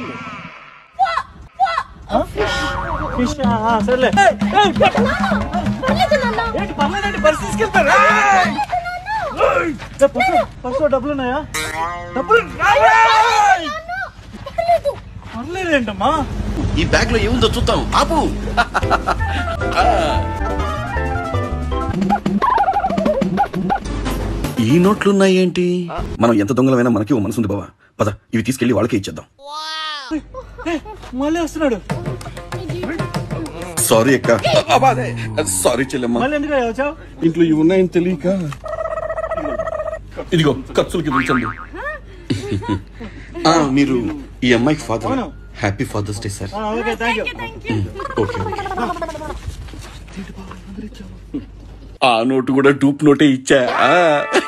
డబ్బులు ఫిష్ సర్లే ఏయ్, ఏయ్, పెట్ట- ఏంటి పర్లేదండి బస్ తీసుకెళ్తారా ఫస్ట్ డబ్బులు ఉన్నాయా డబ్బులు రాయ్! పర్లేదేంటమ్మా ఈ బ్యాగ్ లో ఏముందో చూద్దాం ఆపు ఈ నోట్లు ఉన్నాయేంటి మనం ఎంత దొంగలమైనా మనకి ఓ మనసుంది బావా పద ఇవి తీసుకెళ్లి వాళ్ళకే ఇచ్చేద్దాం మళ్ళీ వస్తున్నాడు సారీ అక్క అబ్బా, అదే. సారీ చెల్లెమ్మ మళ్ళీ ఎందుకు వచ్చావు ఇంట్లో ఇవి ఉన్నాయని తెలియక ఇదిగో ఖర్చులకి ఉంచండి ఆ, మీరు ఈ అమ్మాయికి ఫాదర్ అవును. Happy fathers day sir okay thank you okay ఆ నోటు కూడా డూప్ నోటే ఇచ్చా ఆ.